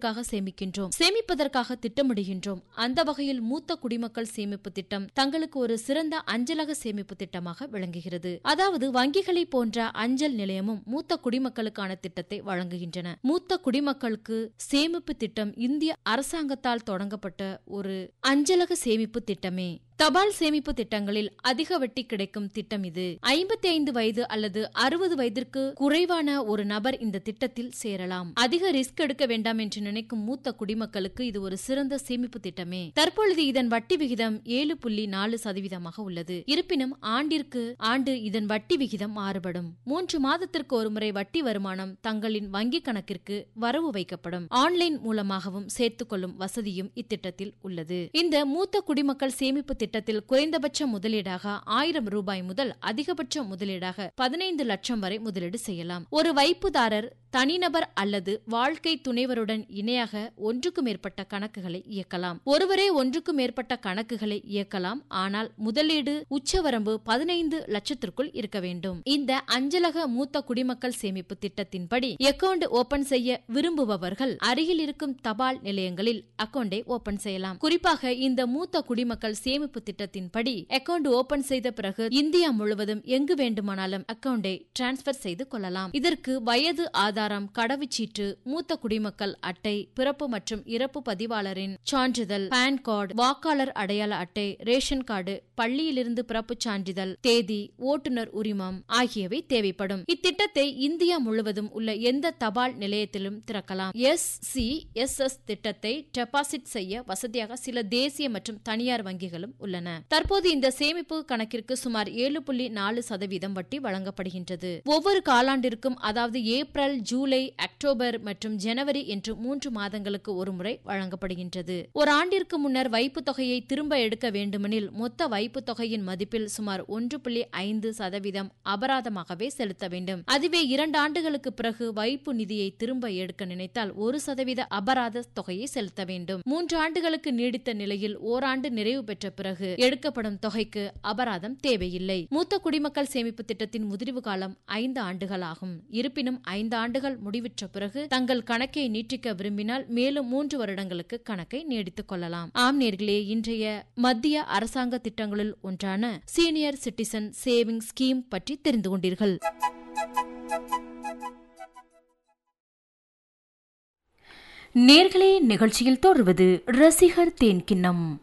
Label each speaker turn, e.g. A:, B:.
A: எதிர்காலத்திற்காக சேமிக்கின்றோம் சேமிப்பதற்காக திட்டமிடுகின்றோம் அந்த வகையில் மூத்த குடிமக்கள் சேமிப்பு திட்டம் தங்களுக்கு ஒரு சிறந்த அஞ்சலக சேமிப்பு திட்டமாக விளங்குகிறது அதாவது வங்கிகளை போன்ற அஞ்சல் நிலையமும் மூத்த குடிமக்களுக்கான திட்டத்தை வழங்குகின்றன மூத்த குடிமக்களுக்கு சேமிப்பு திட்டம் இந்திய அரசாங்கத்தால் தொடங்கப்பட்ட ஒரு அஞ்சலக சேமிப்பு திட்டமே தபால் சேமிப்பு திட்டங்களில் அதிக வட்டி கிடைக்கும் திட்டம் இது ஐம்பத்தி ஐந்து வயது அல்லது அறுபது வயதிற்கு குறைவான ஒரு நபர் இந்த திட்டத்தில் சேரலாம் அதிக ரிஸ்க் எடுக்க வேண்டாம் என்று நினைக்கும் மூத்த குடிமக்களுக்கு இது ஒரு சிறந்த சேமிப்பு திட்டமே தற்பொழுது இதன் வட்டி விகிதம் ஏழு புள்ளி நாலு சதவீதமாக உள்ளது இருப்பினும் ஆண்டிற்கு ஆண்டு இதன் வட்டி விகிதம் மாறுபடும் மூன்று மாதத்திற்கு ஒருமுறை வட்டி வருமானம் தங்களின் வங்கி கணக்கிற்கு வரவு வைக்கப்படும் ஆன்லைன் மூலமாகவும் சேர்த்துக் கொள்ளும் வசதியும் இத்திட்டத்தில் உள்ளது இந்த மூத்த குடிமக்கள் சேமிப்பு திட்டத்தில் குறைந்தபட்ச முதலீடாக ஆயிரம் ரூபாய் முதல் அதிகபட்ச முதலீடாக பதினைந்து லட்சம் வரை முதலீடு செய்யலாம் ஒரு வைப்புதாரர் தனிநபர் அல்லது வாழ்க்கை துணைவருடன் இணையாக ஒன்றுக்கு மேற்பட்ட கணக்குகளை இயக்கலாம் ஒருவரே ஒன்றுக்கு மேற்பட்ட கணக்குகளை இயக்கலாம் ஆனால் முதலீடு உச்சவரம்பு பதினைந்து லட்சத்திற்குள் இருக்க வேண்டும் இந்த அஞ்சலக மூத்த குடிமக்கள் சேமிப்பு திட்டத்தின்படி அக்கவுண்ட் ஓபன் செய்ய விரும்புபவர்கள் அருகில் இருக்கும் தபால் நிலையங்களில் அக்கவுண்டை ஓபன் செய்யலாம் குறிப்பாக இந்த மூத்த குடிமக்கள் சேமிப்பு திட்டத்தின்படி அக்கவுண்ட் ஓபன் செய்த பிறகு இந்தியா முழுவதும் எங்கு வேண்டுமானாலும் அக்கவுண்டை டிரான்ஸ்பர் செய்து கொள்ளலாம் இதற்கு வயது ஆதாரம் கடவுச்சீட்டு மூத்த குடிமக்கள் அட்டை பிறப்பு மற்றும் இறப்பு பதிவாளரின் சான்றிதழ் பான் கார்டு வாக்காளர் அடையாள அட்டை ரேஷன் கார்டு பள்ளியிலிருந்து பிறப்புச் சான்றிதழ் தேதி ஓட்டுநர் உரிமம் ஆகியவை தேவைப்படும் இத்திட்டத்தை இந்தியா முழுவதும் உள்ள எந்த தபால் நிலையத்திலும் திறக்கலாம் எஸ் சி எஸ் எஸ் திட்டத்தை டெபாசிட் செய்ய வசதியாக சில தேசிய மற்றும் தனியார் வங்கிகளும் உள்ளன தற்போது இந்த சேமிப்பு கணக்கிற்கு சுமார் ஏழு புள்ளி நாலு சதவீதம் வட்டி வழங்கப்படுகின்றது ஒவ்வொரு காலாண்டிற்கும் அதாவது ஏப்ரல் ஜூலை அக்டோபர் மற்றும் ஜனவரி என்று மூன்று மாதங்களுக்கு ஒருமுறை வழங்கப்படுகின்றது ஒரு ஆண்டிற்கு முன்னர் வைப்பு தொகையை திரும்ப எடுக்க வேண்டுமெனில் மொத்த வைப்பு தொகையின் மதிப்பில் சுமார் ஒன்று புள்ளி ஐந்து சதவீதம் அபராதமாகவே செலுத்த வேண்டும் அதுவே இரண்டு ஆண்டுகளுக்கு பிறகு வைப்பு நிதியை திரும்ப எடுக்க நினைத்தால் ஒரு சதவீத அபராத தொகையை செலுத்த வேண்டும் மூன்று ஆண்டுகளுக்கு நீடித்த நிலையில் ஓராண்டு நிறைவு பெற்ற பிறகு எடுக்கப்படும் தொகைக்கு அபராதம் தேவையில்லை மூத்த குடிமக்கள் சேமிப்பு திட்டத்தின் முதிர்வு காலம் ஐந்து ஆண்டுகள் ஆகும் இருப்பினும் ஐந்து ஆண்டுகள் முடிவுற்ற பிறகு தங்கள் கணக்கை நீட்டிக்க விரும்பினால் மேலும் மூன்று வருடங்களுக்கு கணக்கை நீடித்துக் கொள்ளலாம் ஆம் நேர்களே இன்றைய மத்திய அரசாங்க திட்டங்களில் ஒன்றான சீனியர் சிட்டிசன் சேவிங் ஸ்கீம் பற்றி தெரிந்து கொண்டீர்கள் நேர்களே நிகழ்ச்சியில் தொடர்வது ரசிகர் தேன்கிண்ணம்